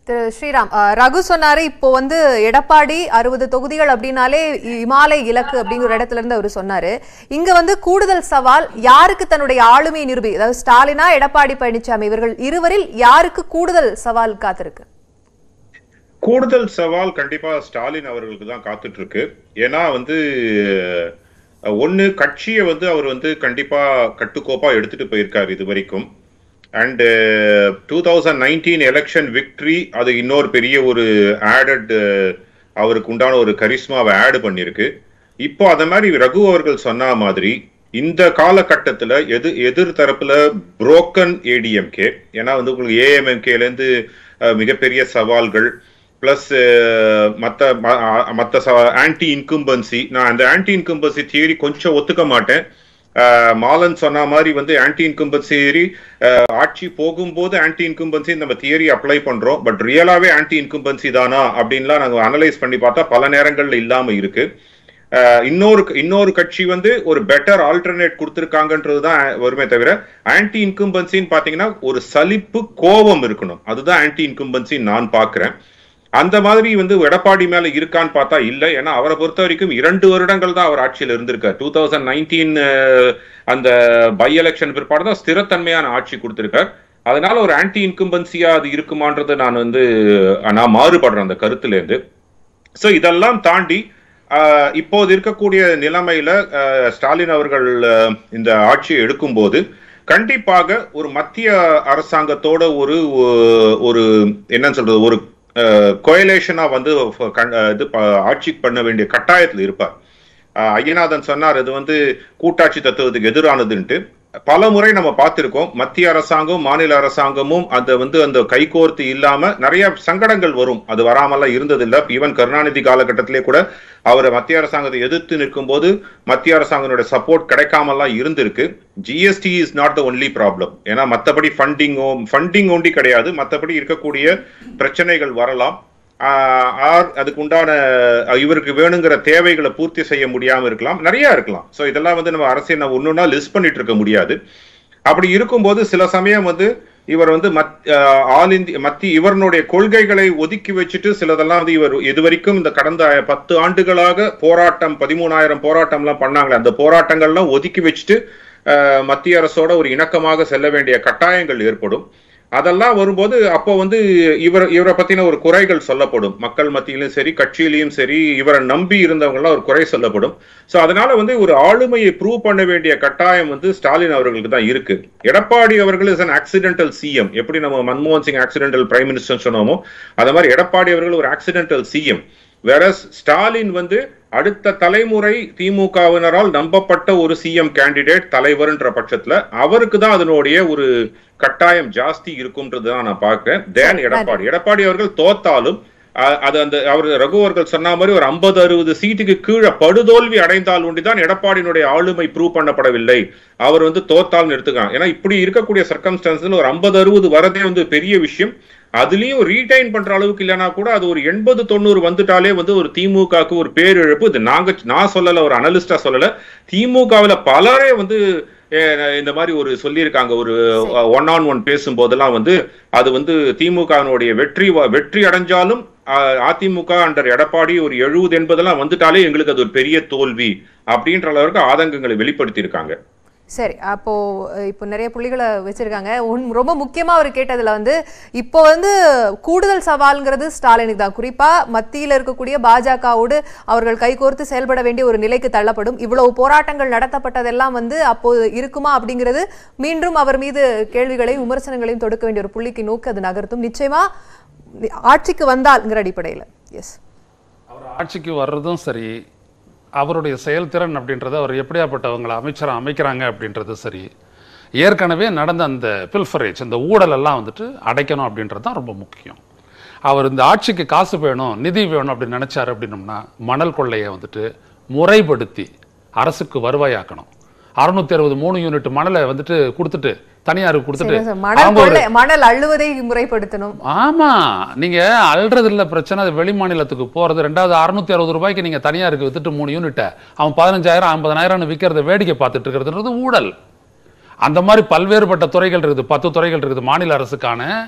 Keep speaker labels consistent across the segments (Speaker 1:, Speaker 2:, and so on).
Speaker 1: திரு ஸ்ரீராம் அஹ், ரகு சொன்னாரு இப்போ வந்து எடப்பாடி அறுபது தொகுதிகள் அப்படின்னாலே இ- இமாலய இலக்கு அப்படிங்கிற இடத்துல இருந்து அவர் சொன்னாரு இங்க வந்து கூடுதல் சவால் யாருக்கு தன்னுடைய ஆளுமை நிரூபி அதாவது ஸ்டாலினா எடப்பாடி பழனிசாமி இவர்கள் இருவரில் யாருக்கு கூடுதல் சவால் காத்திருக்கு
Speaker 2: கூடுதல் சவால் கண்டிப்பா ஸ்டாலின் அவர்களுக்கு தான் காத்துட்டு இருக்கு ஏன்னா வந்து அஹ், ஒண்ணு கட்சியை வந்து அவர் வந்து கண்டிப்பா கட்டுக்கோப்பா எடுத்துட்டு போயிருக்காரு இது வரைக்கும் and two thousand nineteen election victory அது இன்னொரு பெரிய ஒரு ஆடட் அவருக்கு உண்டான ஒரு கரிஸ்மாவை ஆட் பண்ணிருக்கு இப்போ அத மாதிரி ரகு அவர்கள் சொன்ன மாதிரி இந்த காலகட்டத்துல எது எதிர் தரப்புல புரோக்கன் ஏடிஎம்கே ஏன்னா வந்து உங்களுக்கு ஏஎம்எம்கேல இருந்து அஹ், மிகப்பெரிய சவால்கள் பிளஸ் மற்ற மற்ற ஆன்டி இன்கும்பன்சி நான் அந்த ஆன்டி இன்கும்பன்சி தியரி கொஞ்சம் ஒத்துக்க மாட்டேன் அஹ், மாலன் சொன்ன மாதிரி வந்து ஆன்டி இன்கும்பன்சி தியரி ஆட்சி போகும்போது ஆன்டி இன்கும்பன்சி நம்ம தியரி அப்ளை பண்றோம் பட் ரியலாவே ஆன்டி இன்கும்பன்சி தானா அப்படின்லாம் நாங்க அனலைஸ் பண்ணி பார்த்தா பல நேரங்கள்ல இல்லாம இருக்கு அஹ், இன்னொரு இன்னொரு கட்சி வந்து ஒரு பெட்டர் ஆல்டர்னேட் கொடுத்துருக்காங்கன்றது தான் வருமே தவிர ஆன்டி இன்கும்பன்சின்னு பாத்தீங்கன்னா ஒரு சலிப்பு கோபம் இருக்கணும் அதுதான் ஆன்டி இன்கும்பன்சி நான் பாக்குறேன் அந்த மாதிரி வந்து எடப்பாடி மேல இருக்கான்னு பார்த்தா இல்ல ஏன்னா அவரை பொறுத்த வரைக்கும் இரண்டு வருடங்கள் தான் அவர் ஆட்சியில் இருந்திருக்கார் டூ தௌசண்ட் நைன்டீன் அந்த பை எலெக்ஷன் பிற்பாடு தான் ஸ்திரத்தன்மையான ஆட்சி கொடுத்திருக்கார் அதனால ஒரு ஆன்டி இன்கும்பன்சியா அது இருக்குமான்றது நான் வந்து நான் மாறுபடுறேன் அந்த கருத்துல இருந்து சோ இதெல்லாம் தாண்டி ஆஹ், இப்போது இருக்கக்கூடிய நிலைமையில ஆஹ், ஸ்டாலின் அவர்கள் ஆஹ், இந்த ஆட்சியை எடுக்கும்போது கண்டிப்பாக ஒரு மத்திய அரசாங்கத்தோட ஒரு ஒரு என்ன சொல்றது ஒரு கோயலேஷனா வந்து கண்- இது ப- ஆட்சி பண்ண வேண்டிய கட்டாயத்தில் இருப்பார் ஆஹ், ஐயநாதன் சொன்னார் இது வந்து கூட்டாட்சி தத்துவத்துக்கு எதிரானதுன்ட்டு பல முறை நம்ம பார்த்திருக்கோம் மத்திய அரசாங்கம் மாநில அரசாங்கமும் அந்த வந்து அந்த கைகோர்த்து இல்லாம நிறைய சங்கடங்கள் வரும் அது வராமலாம் இருந்ததில்லை ஈவன் கருணாநிதி காலகட்டத்திலே கூட அவர் மத்திய அரசாங்கத்தை எதிர்த்து நிற்கும் போது மத்திய அரசாங்கனுடைய சப்போர்ட் கிடைக்காமலாம் இருந்திருக்கு GST is not the only problem ஏன்னா மற்றபடி ஃபண்டிங்கோ ஃபண்டிங் ஒண்டி கிடையாது மற்றபடி இருக்கக்கூடிய பிரச்சனைகள் வரலாம் ஆஹ் ஆர் அதுக்கு உண்டான அஹ், இவருக்கு வேணுங்கிற தேவைகளை பூர்த்தி செய்ய முடியாம இருக்கலாம் நிறைய இருக்கலாம் சோ இதெல்லாம் வந்து நம்ம அரசியல் நம்ம ஒன்னொன்னா லிஸ்ட் பண்ணிட்டு இருக்க முடியாது அப்படி இருக்கும்போது சில சமயம் வந்து இவர் வந்து மத் ஆஹ், ஆல் இந்திய மத்திய இவருடைய கொள்கைகளை ஒதுக்கி வச்சுட்டு சிலதெல்லாம் வந்து இவர் இதுவரைக்கும் இந்த கடந்த பத்து ஆண்டுகளாக போராட்டம் பதிமூணாயிரம் போராட்டம்லாம் பண்ணாங்களே அந்த போராட்டங்கள்லாம் ஒதுக்கி வச்சுட்டு ஆஹ், மத்திய அரசோட ஒரு இணக்கமாக செல்ல வேண்டிய கட்டாயங்கள் ஏற்படும் அதெல்லாம் வரும்போது அப்போ வந்து இவர் இவரை பத்தின ஒரு குறைகள் சொல்லப்படும் மக்கள் மத்தியிலும் சரி கட்சியிலையும் சரி இவரை நம்பி இருந்தவங்கலாம் ஒரு குறை சொல்லப்படும் சோ அதனால வந்து ஒரு ஆளுமையை ப்ரூவ் பண்ண வேண்டிய கட்டாயம் வந்து ஸ்டாலின் அவர்களுக்கு தான் இருக்கு எடப்பாடி அவர்கள் இஸ் அன் ஆக்சிடென்டல் சிஎம் எப்படி நம்ம மன்மோகன் சிங் ஆக்சிடென்டல் பிரைம் மினிஸ்டர் சொன்னோமோ அது மாதிரி எடப்பாடி அவர்கள் ஒரு ஆக்சிடென்டல் சிஎம் வேற ஸ்டாலின் வந்து அடுத்த தலைமுறை திமுகவினரால் நம்பப்பட்ட ஒரு சிஎம் கேண்டிடேட் தலைவர்ன்ற பட்சத்துல அவருக்கு தான் அதனுடைய ஒரு கட்டாயம் ஜாஸ்தி இருக்கும்ன்றது தான் நான் பார்க்கிறேன் தேன் எடப்பாடி எடப்பாடி அவர்கள் தோத்தாலும் அ- அது அந்த அவர் ரகு அவர்கள் சொன்ன மாதிரி ஒரு ஐம்பது அறுபது சீட்டுக்கு கீழே படுதோல்வி அடைந்தால் ஒண்டிதான் எடப்பாடியினுடைய ஆளுமை ப்ரூவ் பண்ணப்படவில்லை அவர் வந்து தோத்தால்னு எடுத்துக்கலாம் ஏன்னா இப்படி இருக்கக்கூடிய சர்க்கம்ஸ்டான்ஸ்ல ஒரு ஐம்பது அறுபது வரதே வந்து பெரிய விஷயம் அதுலயும் ரீடைன் பண்ற அளவுக்கு இல்லைன்னா கூட அது ஒரு எண்பது தொண்ணூறு வந்துட்டாலே வந்து ஒரு திமுகவுக்கு ஒரு பேரிழப்பு இது நாங்க நான் சொல்லல ஒரு அனலிஸ்டா சொல்லல திமுகவுல பலரே வந்து அஹ், இந்த மாதிரி ஒரு சொல்லியிருக்காங்க ஒரு ஒன் ஆன் ஒன் பேசும்போதெல்லாம் வந்து அது வந்து திமுகவினுடைய வெற்றி வ- வெற்றி அடைஞ்சாலும் அஹ், அதிமுக அண்டர் எடப்பாடி ஒரு எழுபது எண்பதெல்லாம் வந்துட்டாலே எங்களுக்கு அது ஒரு பெரிய தோல்வி அப்படின்ற அளவுக்கு ஆதங்கங்களை வெளிப்படுத்தியிருக்காங்க
Speaker 1: சரி அப்போ அஹ், இப்போ நிறைய புள்ளிகளை வச்சிருக்காங்க உன்- ரொம்ப முக்கியமா அவர் கேட்டதுல வந்து இப்போ வந்து கூடுதல் சவால்ங்கிறது ஸ்டாலினுக்கு தான் குறிப்பா மத்தியில இருக்கக்கூடிய பாஜகவோடு அவர்கள் கைகோர்த்து செயல்பட வேண்டிய ஒரு நிலைக்கு தள்ளப்படும் இவ்வளவு போராட்டங்கள் நடத்தப்பட்டதெல்லாம் வந்து அப்போ இருக்குமா அப்படிங்கிறது மீண்டும் அவர் மீது கேள்விகளையும் விமர்சனங்களையும் தொடுக்க வேண்டிய ஒரு புள்ளிக்கு நோக்கி அது நகர்த்தும் நிச்சயமா ஆட்சிக்கு வந்தால்ங்கிற அடிப்படையில் எஸ்
Speaker 3: அவர் ஆட்சிக்கு வர்றதும் சரி அவருடைய செயல்திறன் அப்படின்றது அவர் எப்படியாப்பட்டவங்களை அமைச்சரை அமைக்கிறாங்க அப்படின்றது சரி ஏற்கனவே நடந்த அந்த பில்ஃபரேஜ் அந்த ஊழல் எல்லாம் வந்துட்டு அடைக்கணும் அப்படின்றது தான் ரொம்ப முக்கியம் அவர் இந்த ஆட்சிக்கு காசு வேணும் நிதி வேணும் அப்படின்னு நினைச்சாரு அப்படின்னம்னா மணல் கொள்ளையை வந்துட்டு முறைப்படுத்தி அரசுக்கு வருவாயாக்கணும் அறுநூத்தி அறுபது மூணு யூனிட் மணலை வந்துட்டு கொடுத்துட்டு தனியாருக்கு கொடுத்துட்டு
Speaker 1: மணல்
Speaker 3: அவங்க ஒரு
Speaker 1: கொள்ளை மணல் அள்ளுவதை முறைப்படுத்தணும்
Speaker 3: ஆமா நீங்க அல்றது இல்ல பிரச்சனை அது வெளி மாநிலத்துக்கு போறது ரெண்டாவது அறுநூத்தி அறுபது ரூபாய்க்கு நீங்க தனியாருக்கு வித்துட்டு மூணு யூனிட்டை அவன் பதினஞ்சாயிரம் ஐம்பதனாயிரம்னு விற்கிறத வேடிக்கை பார்த்துட்டு இருக்கிறதுன்றது ஊழல் அந்த மாதிரி பல்வேறுபட்ட துறைகள் இருக்குது பத்து துறைகள் இருக்குது மாநில அரசுக்கான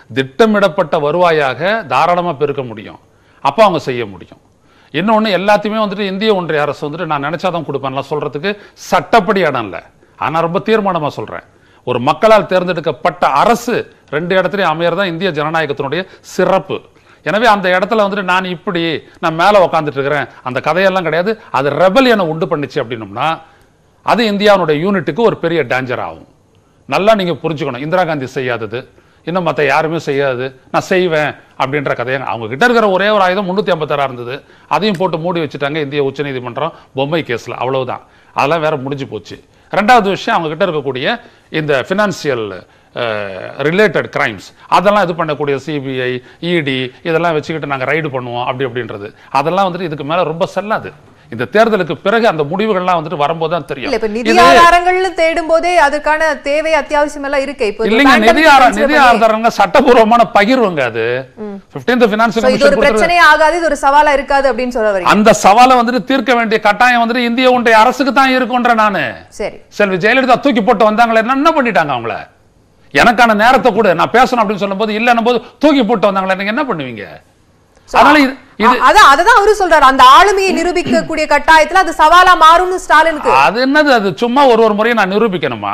Speaker 3: திட்டமிடப்பட்ட வருவாயாக தாராளமா பெருக்க முடியும் அப்போ அவங்க செய்ய முடியும் இன்னொன்னு எல்லாத்தையுமே வந்துட்டு இந்திய ஒன்றிய அரசு வந்துட்டு நான் நினைச்சாதான் கொடுப்பேன்லாம் சொல்றதுக்கு சட்டப்படி இடம் இல்லை ஆனா ரொம்ப தீர்மானமா சொல்றேன் ஒரு மக்களால் தேர்ந்தெடுக்கப்பட்ட அரசு ரெண்டு இடத்துலையும் அமையறதான் இந்திய ஜனநாயகத்தினுடைய சிறப்பு எனவே அந்த இடத்துல வந்துட்டு நான் இப்படி நான் மேலே உக்காந்துட்டு இருக்கிறேன் அந்த கதையெல்லாம் கிடையாது அது ரெபலியனை உண்டு பண்ணுச்சு அப்படின்னோம்னா அது இந்தியாவுடைய யூனிட்டுக்கு ஒரு பெரிய டேஞ்சர் ஆகும் நல்லா நீங்க புரிஞ்சுக்கணும் இந்திரா காந்தி செய்யாதது இன்னும் மற்ற யாருமே செய்யாது நான் செய்வேன் அப்படின்ற கதையை அவங்க கிட்ட இருக்கிற ஒரே ஒரு ஆயுதம் முன்னூத்தி ஐம்பத்தாறா இருந்தது அதையும் போட்டு மூடி வச்சுட்டாங்க இந்திய உச்சநீதிமன்றம் பொம்மை கேஸ்ல அவ்வளவுதான் அதெல்லாம் வேற முடிஞ்சு போச்சு ரெண்டாவது விஷயம் அவங்க கிட்ட இருக்கக்கூடிய இந்த ஃபினான்சியல் ரிலேட்டட் கிரைம்ஸ் அதெல்லாம் இது பண்ணக்கூடிய சிபிஐ இடி இதெல்லாம் வச்சுக்கிட்டு நாங்க ரைடு பண்ணுவோம் அப்படி அப்படின்றது அதெல்லாம் வந்துட்டு இதுக்கு மேல ரொம்ப செல்லாது இந்த தேர்தலுக்கு பிறகு அந்த முடிவுகள்லாம் வந்துட்டு வரும்போது தான் தெரியும்
Speaker 1: இல்ல இப்ப நிதி
Speaker 3: இது-
Speaker 1: ஆதாரங்கள்னு தேடும் போதே அதுக்கான தேவை அத்தியாவசியம் எல்லாம் இருக்கு இப்போ இது
Speaker 3: இல்லைங்க
Speaker 1: pandemic
Speaker 3: நிதி ஆதார
Speaker 1: consider
Speaker 3: நிதி
Speaker 1: பண்ணி-
Speaker 3: ஆதாரங்க சட்டபூர்வமான பகிர்வுங்க அது 15th ஃபினான்ஸ்
Speaker 1: So, இது ஒரு பிரச்சனையே ஆகாது இது ஒரு சவாலா இருக்காது அப்படின்னு சொல்ல வரீங்க
Speaker 3: அந்த சவாலை வந்துட்டு தீர்க்க வேண்டிய கட்டாயம் வந்துட்டு இந்திய ஒன்றிய அரசுக்கு தான் இருக்குன்ற நானு
Speaker 1: சரி
Speaker 3: செல்வி ஜெயலலிதா தூக்கி போட்டு வந்தாங்களே என்ன என்ன பண்ணிட்டாங்க அவங்கள எனக்கான நேரத்தை கூட நான் பேசணும் அப்படின்னு சொல்லும்போது இல்லைன்னும் போது தூக்கி போட்டு வந்தாங்களே நீங்க என்ன பண்ணுவீங்க அதனால இது இது
Speaker 1: அ- அதான் அததான் அவரு சொல்றாரு அந்த ஆளுமையை நிரூபிக்கக்கூடிய கட்டாயத்துல அது சவாலா மாறும்னு ஸ்டாலினுக்கு
Speaker 3: அது என்னது அது சும்மா ஒரு ஒரு முறையும் நான் நிரூபிக்கணுமா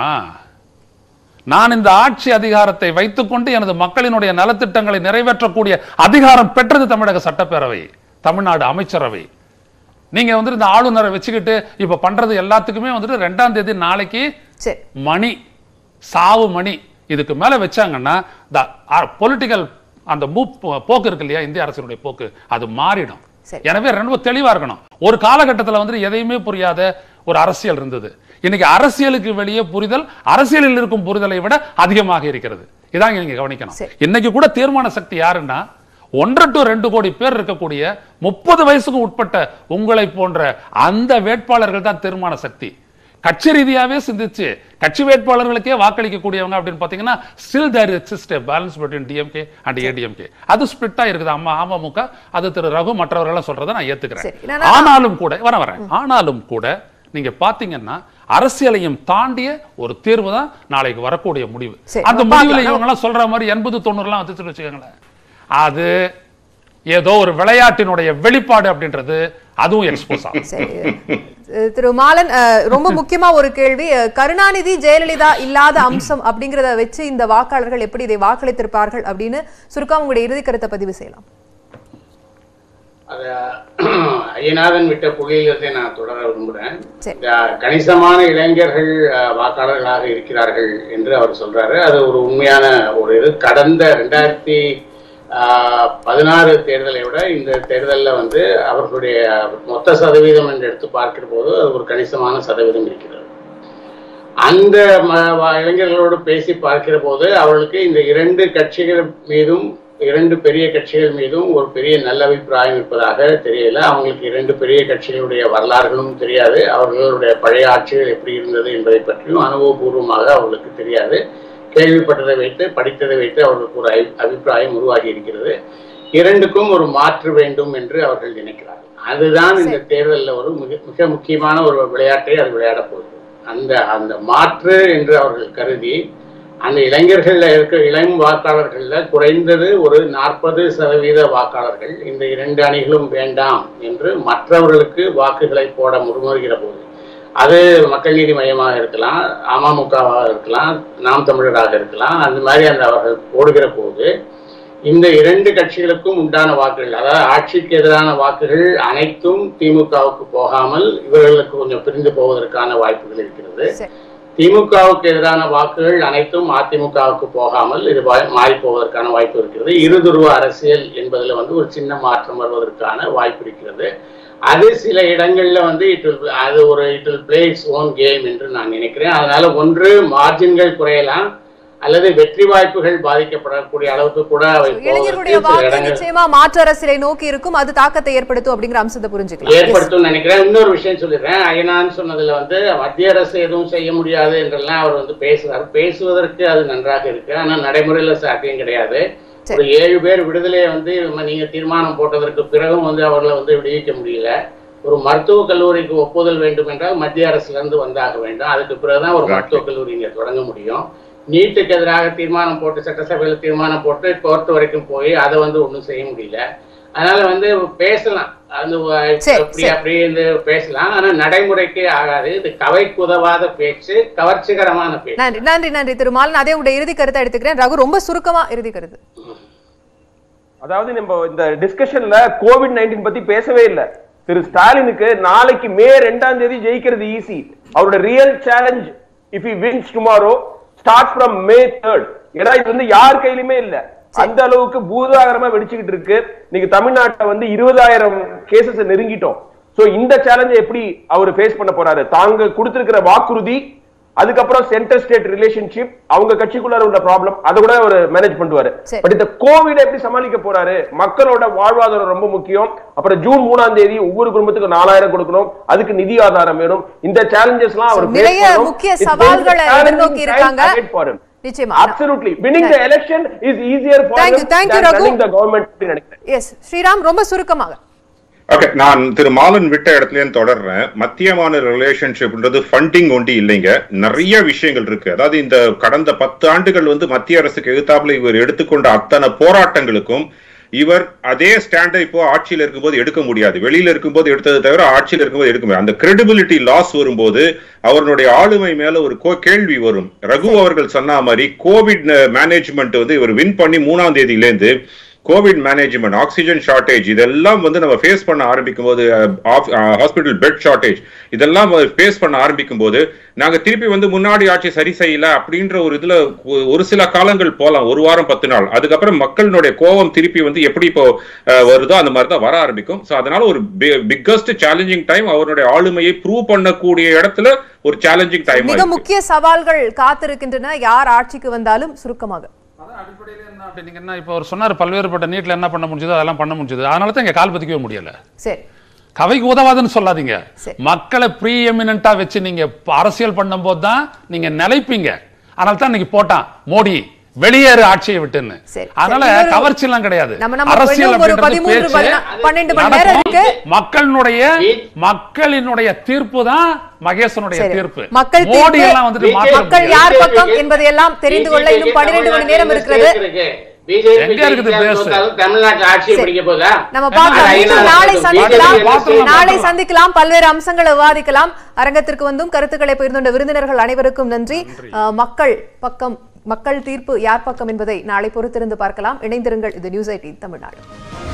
Speaker 3: நான் இந்த ஆட்சி அதிகாரத்தை வைத்துக்கொண்டு எனது மக்களினுடைய நலத்திட்டங்களை நிறைவேற்றக்கூடிய அதிகாரம் பெற்றது தமிழக சட்டப்பேரவை தமிழ்நாடு அமைச்சரவை நீங்க வந்துட்டு இந்த ஆளுநரை வச்சுக்கிட்டு இப்ப பண்றது எல்லாத்துக்குமே வந்துட்டு ரெண்டாம் தேதி நாளைக்கு
Speaker 1: சரி
Speaker 3: மணி சாவு மணி இதுக்கு மேல வச்சாங்கன்னா பொலிட்டிக்கல் அந்த மூ போக்கு இருக்கு இல்லையா இந்திய அரசினுடைய போக்கு அது மாறிடும்
Speaker 1: சரி.
Speaker 3: எனவே ரொம்ப தெளிவா இருக்கணும் ஒரு காலகட்டத்துல வந்து எதையுமே புரியாத ஒரு அரசியல் இருந்தது இன்னைக்கு அரசியலுக்கு வெளியே புரிதல் அரசியலில் இருக்கும் புரிதலை விட அதிகமாக இருக்கிறது இதான் நீங்க கவனிக்கணும்
Speaker 1: சரி.
Speaker 3: இன்னைக்கு கூட தீர்மான சக்தி யாருன்னா ஒன்றரை டு ரெண்டு கோடி பேர் இருக்கக்கூடிய முப்பது வயசுக்கு உட்பட்ட உங்களை போன்ற அந்த வேட்பாளர்கள் தான் தீர்மான சக்தி கட்சி ரீதியாவே சிந்திச்சு கட்சி வேட்பாளர்களுக்கே வாக்களிக்கக்கூடியவங்க அப்படின்னு பாத்தீங்கன்னா still there exist balance between DMK and ADMK அது ஸ்பிளிட்டா இருக்குது அம்மா அமமுக அது திரு ரகு மற்றவர்கள் சொல்றதை நான்
Speaker 1: சரி,
Speaker 3: ஏத்துக்கிறேன்
Speaker 1: என்னன்னா-
Speaker 3: ஆனாலும் கூட வர வரேன் ஆனாலும் கூட நீங்க பாத்தீங்கன்னா அரசியலையும் தாண்டிய ஒரு தீர்வு தான் நாளைக்கு வரக்கூடிய முடிவு
Speaker 1: சரி,
Speaker 3: அந்த
Speaker 1: நம்ம
Speaker 3: முடிவுல
Speaker 1: பார்க்கலாம்.
Speaker 3: இவங்க எல்லாம் சொல்ற மாதிரி எண்பது தொண்ணூறுலாம் வந்துச்சுன்னு வச்சுக்கோங்களேன் அது ஏதோ ஒரு விளையாட்டினுடைய வெளிப்பாடு அப்படின்றது அதுவும் எக்ஸ்போஸ் ஆகும்
Speaker 1: சரி அஹ் திரு மாலன் அஹ் ரொம்ப முக்கியமா ஒரு கேள்வி அஹ் கருணாநிதி ஜெயலலிதா இல்லாத அம்சம் அப்படிங்கறத வச்சு இந்த வாக்காளர்கள் எப்படி இதை வாக்களித்திருப்பார்கள் அப்படின்னு சுருக்கம் உங்களுடைய இறுதி கருத்தை பதிவு செய்யலாம்
Speaker 4: அத ஐயநாதன் விட்ட புகையிலத்தை நான் தொடர விரும்புகிறேன்
Speaker 1: சரி.
Speaker 4: இந்த கணிசமான இளைஞர்கள் அஹ், வாக்காளர்களாக இருக்கிறார்கள் என்று அவர் சொல்றாரு அது ஒரு உண்மையான ஒரு இது கடந்த ரெண்டாயிரத்தி பதினாறு தேர்தலை விட இந்த தேர்தலில் வந்து அவர்களுடைய மொத்த சதவீதம் என்று எடுத்து பார்க்கிற போது அது ஒரு கணிசமான சதவீதம் இருக்கிறது அந்த ம- வ- இளைஞர்களோடு பேசி பார்க்கிற போது அவர்களுக்கு இந்த இரண்டு கட்சிகள் மீதும் இரண்டு பெரிய கட்சிகள் மீதும் ஒரு பெரிய நல்ல அபிப்பிராயம் இருப்பதாக தெரியல அவங்களுக்கு இரண்டு பெரிய கட்சிகளுடைய வரலாறுகளும் தெரியாது அவர்களுடைய பழைய ஆட்சிகள் எப்படி இருந்தது என்பதை பற்றியும் அனுபவபூர்வமாக அவர்களுக்கு தெரியாது கேள்விப்பட்டதை வைத்து படித்ததை வைத்து அவர்களுக்கு ஒரு அபி- அபிப்பிராயம் உருவாகி இருக்கிறது இரண்டுக்கும் ஒரு மாற்று வேண்டும் என்று அவர்கள் நினைக்கிறார்கள் அதுதான் இந்த தேர்தலில் ஒரு மிக மிக முக்கியமான ஒரு விளையாட்டை அது விளையாடப் போகுது அந்த அந்த மாற்று என்று அவர்கள் கருதி அந்த இளைஞர்கள்ல இருக்க இளம் வாக்காளர்கள்ல குறைந்தது ஒரு நாற்பது சதவீத வாக்காளர்கள் இந்த இரண்டு அணிகளும் வேண்டாம் என்று மற்றவர்களுக்கு வாக்குகளை போட முன்வருகிற போது அது மக்கள் நீதி மையமாக இருக்கலாம் அமமுகவாக இருக்கலாம் நாம் தமிழராக இருக்கலாம் அந்த மாதிரி அந்த அவர்கள் போடுகிற போது இந்த இரண்டு கட்சிகளுக்கும் உண்டான வாக்குகள் அதாவது ஆட்சிக்கு எதிரான வாக்குகள் அனைத்தும் திமுகவுக்கு போகாமல் இவர்களுக்கு கொஞ்சம் பிரிந்து போவதற்கான வாய்ப்புகள் இருக்கிறது
Speaker 1: சரி
Speaker 4: திமுகவுக்கு எதிரான வாக்குகள் அனைத்தும் அதிமுகவுக்கு போகாமல் இது வா- மாறி போவதற்கான வாய்ப்பு இருக்கிறது இருதுருவ அரசியல் என்பதுல வந்து ஒரு சின்ன மாற்றம் வருவதற்கான வாய்ப்பு இருக்கிறது அது சில இடங்கள்ல வந்து இட் வில் அது ஒரு it will play its own game என்று நான் நினைக்கிறேன் அதனால ஒன்று மார்ஜின்கள் குறையலாம் அல்லது வெற்றி வாய்ப்புகள் பாதிக்கப்படக்கூடிய அளவுக்கு கூட அவை
Speaker 1: இளைஞர்களுடைய
Speaker 4: போவதற்கு சில
Speaker 1: வாக்கு
Speaker 4: இடங்கள்
Speaker 1: நிச்சயமா மாற்று அரசியலை நோக்கி இருக்கும் அது தாக்கத்தை ஏற்படுத்தும் அப்படிங்கிற அம்சத்தை புரிஞ்சுக்கலாம் Yes.
Speaker 4: ஏற்படுத்தும் நினைக்கிறேன் இன்னொரு விஷயம் சொல்லிடுறேன் அயனான்னு சொன்னதுல வந்து மத்திய அரசு எதுவும் செய்ய முடியாது என்றெல்லாம் அவர் வந்து பேசுறாரு பேசுவதற்கு அது நன்றாக இருக்கு ஆனா நடைமுறையில சாத்தியம் கிடையாது
Speaker 1: சரி.
Speaker 4: ஒரு ஏழு பேர் விடுதலையை வந்து ம- நீங்க தீர்மானம் போட்டதற்கு பிறகும் வந்து அவர்களை வந்து விடுவிக்க முடியல ஒரு மருத்துவக் கல்லூரிக்கு ஒப்புதல் வேண்டும் என்றால் மத்திய அரசுல இருந்து வந்தாக வேண்டும் அதுக்கு பிறகுதான் ஒரு
Speaker 2: Exactly.
Speaker 4: மருத்துவக் கல்லூரி இங்க தொடங்க முடியும் நீட்டுக்கு எதிராக தீர்மானம் போட்டு சட்டசபையில் தீர்மானம் போட்டு கோர்ட் வரைக்கும் போய் அதை வந்து ஒன்றும் செய்ய முடியல அதனால வந்து பேசலாம் அது வ-
Speaker 1: சரி,
Speaker 4: இப்படி
Speaker 1: சரி.
Speaker 4: அப்படி இந்த பேசலாம் ஆனா நடைமுறைக்கு ஆகாது இது கவைக்கு உதவாத பேச்சு கவர்ச்சிகரமான பேச்சு
Speaker 1: நன்றி நன்றி நன்றி திருமாலன் அதே உங்களுடைய இறுதி கருத்தை எடுத்துக்கிறேன் ரகு ரொம்ப சுருக்கமா இறுதி கருத்து
Speaker 5: அதாவது நம்ம இந்த டிஸ்கஷன்ல கோவிட் நைன்டீன் பத்தி பேசவே இல்ல திரு ஸ்டாலினுக்கு நாளைக்கு மே ரெண்டாம் தேதி ஜெயிக்கிறது ஈஸி அவரோட real challenge if you wins tomorrow start from May third ஏன்னா இது வந்து யார் கையிலுமே இல்ல அந்த அளவுக்கு பூதாகரமா வெடிச்சுக்கிட்டு இருக்கு நீங்க தமிழ்நாட்டுல வந்து இருபதாயிரம் கேசஸ் நெருங்கிட்டோம் சோ இந்த சேலஞ்சை எப்படி அவர் ஃபேஸ் பண்ண போறாரு தாங்க கொடுத்திருக்கிற வாக்குறுதி அதுக்கப்புறம் சென்டர் ஸ்டேட் ரிலேஷன்ஷிப் அவங்க கட்சிக்குள்ளார உள்ள ப்ராப்ளம் அதை கூட அவர் மேனேஜ் பண்ணுவாரு
Speaker 1: சரி.
Speaker 5: பட் இந்த கோவிட் எப்படி சமாளிக்க போறாரு மக்களோட வாழ்வாதாரம் ரொம்ப முக்கியம் அப்புறம் ஜூன் மூணாம் தேதி ஒவ்வொரு குடும்பத்துக்கும் நாலாயிரம் கொடுக்கணும் அதுக்கு நிதி ஆதாரம் வேணும் இந்த சேலஞ்சஸ் எல்லாம் அவர்
Speaker 1: நிறைய முக்கிய சவால்களை எதிர்நோக்கி இருக்காங்க. நிச்சயமா
Speaker 5: absolutely winning the election is easier for
Speaker 1: Thank
Speaker 5: them
Speaker 1: you, thank you,
Speaker 5: than
Speaker 1: Raghu.
Speaker 5: running the government ன்னு நினைக்கிறேன்
Speaker 1: எஸ் ஸ்ரீராம் ரொம்ப சுருக்கமாக
Speaker 2: ஓகே நான் திரு மாலன் விட்ட இடத்துலயும் தொடர்றேன் மத்திய மாநில ரிலேஷன்ஷிப்ன்றது ஃபண்டிங் ஒண்டி இல்லைங்க நிறைய விஷயங்கள் இருக்கு அதாவது இந்த கடந்த பத்து ஆண்டுகள் வந்து மத்திய அரசுக்கு எதிர்த்தாப்புல இவர் எடுத்துக்கொண்ட அத்தனை போராட்டங்களுக்கும் இவர் அதே ஸ்டாண்டை இப்போ ஆட்சியில் இருக்கும்போது எடுக்க முடியாது வெளியில இருக்கும்போது எடுத்ததை தவிர ஆட்சியில் இருக்கும்போது எடுக்க முடியாது அந்த கிரெடிபிலிட்டி லாஸ் வரும்போது அவருடைய ஆளுமை மேல ஒரு கோ- கேள்வி வரும் ரகு அவர்கள் சொன்ன மாதிரி கோவிட் மேனேஜ்மெண்ட் வந்து இவர் வின் பண்ணி மூணாம் தேதியிலேருந்து கோவிட் மேனேஜ்மெண்ட் ஆக்சிஜன் ஷார்டேஜ் இதெல்லாம் வந்து நம்ம ஃபேஸ் பண்ண ஆரம்பிக்கும் போது ஹாஸ்பிட்டல் பெட் ஷார்டேஜ் இதெல்லாம் ஃபேஸ் பண்ண ஆரம்பிக்கும் போது நாங்க திருப்பி வந்து முன்னாடி ஆட்சி சரி செய்யல அப்படின்ற ஒரு இதுல ஒ- ஒரு சில காலங்கள் போலாம் ஒரு வாரம் பத்து நாள் அதுக்கப்புறம் மக்களினுடைய கோபம் திருப்பி வந்து எப்படி இப்போ அஹ், வருதோ அந்த மாதிரி தான் வர ஆரம்பிக்கும் ஸோ அதனால ஒரு பிக்கஸ்ட் சேலஞ்சிங் டைம் அவருடைய ஆளுமையை ப்ரூவ் பண்ணக்கூடிய இடத்துல ஒரு சேலஞ்சிங் டைம்
Speaker 1: மிக முக்கிய சவால்கள் காத்திருக்கின்றன யார் ஆட்சிக்கு வந்தாலும் சுருக்கமாக
Speaker 3: அதான் அடிப்படையில என்ன அப்படி நீங்க என்ன இப்போ அவர் சொன்னார் பல்வேறுபட்ட நீட்ல என்ன பண்ண முடிஞ்சதோ அதெல்லாம் பண்ண முடிஞ்சது அதனால தான் இங்க கால் பதிக்கவே முடியல
Speaker 1: சரி
Speaker 3: கவைக்கு உதவாதுன்னு சொல்லாதீங்க
Speaker 1: சரி.
Speaker 3: மக்களை ப்ரீ எமினண்டா வச்சு நீங்க அரசியல் பண்ணும்போது தான் நீங்க நிலைப்பீங்க அதனால தான் இன்னைக்கு போட்டான் மோடி வெளியேறு ஆட்சியை விட்டுன்னு
Speaker 1: சரி.
Speaker 3: அதனால
Speaker 1: சரி, இன்னொரு-
Speaker 3: கவர்ச்சி எல்லாம் கிடையாது
Speaker 1: நம்ம நம்ம
Speaker 3: அரசியல்
Speaker 1: இன்னும் ஒரு
Speaker 3: அப்படின்றது
Speaker 1: பதிமூன்று
Speaker 3: பேச்சு
Speaker 1: பதினா- பன்னெண்டு மணி நேரம்
Speaker 3: நடக்கும்.
Speaker 1: இருக்கு
Speaker 3: மக்களினுடைய
Speaker 4: வீ-
Speaker 3: மக்களினுடைய தீர்ப்பு தான் மகேசனுடைய
Speaker 1: சரி.
Speaker 3: தீர்ப்பு
Speaker 1: மக்கள்
Speaker 3: மோடி
Speaker 1: தீர்ப்பு,
Speaker 3: எல்லாம் வந்துட்டு
Speaker 4: BJP
Speaker 3: மாற்ற
Speaker 1: மக்கள்
Speaker 3: முடியாது.
Speaker 1: யார் பக்கம் என்பதையெல்லாம் தெரிந்து கொள்ள இன்னும் பன்னிரண்டு மணி நேரம் இருக்கிறது
Speaker 3: எங்க இருக்குது பேசு?
Speaker 4: தமிழ்நாட்டில் ஆட்சியை
Speaker 1: சரி.
Speaker 4: பிடிக்க போதா
Speaker 1: நம்ம பார்க்கலாம்
Speaker 4: அது
Speaker 1: மீண்டும்
Speaker 4: ஐநா
Speaker 1: நாளை
Speaker 4: நடக்கும்.
Speaker 1: சந்திக்கலாம்
Speaker 4: BJP
Speaker 3: பார்க்கலாம்,
Speaker 1: நாளை
Speaker 3: பார்க்கலாம்.
Speaker 1: சந்திக்கலாம் பல்வேறு அம்சங்களை விவாதிக்கலாம் அரங்கத்திற்கு வந்தும் கருத்துக்களை பகிர்ந்துள்ள விருந்தினர்கள் அனைவருக்கும் நன்றி அஹ், மக்கள் பக்கம் மக்கள் தீர்ப்பு யார் பக்கம் என்பதை நாளை பொறுத்திருந்து பார்க்கலாம் இணைந்திருங்கள் இது நியூஸ் ஐடி தமிழ்நாடு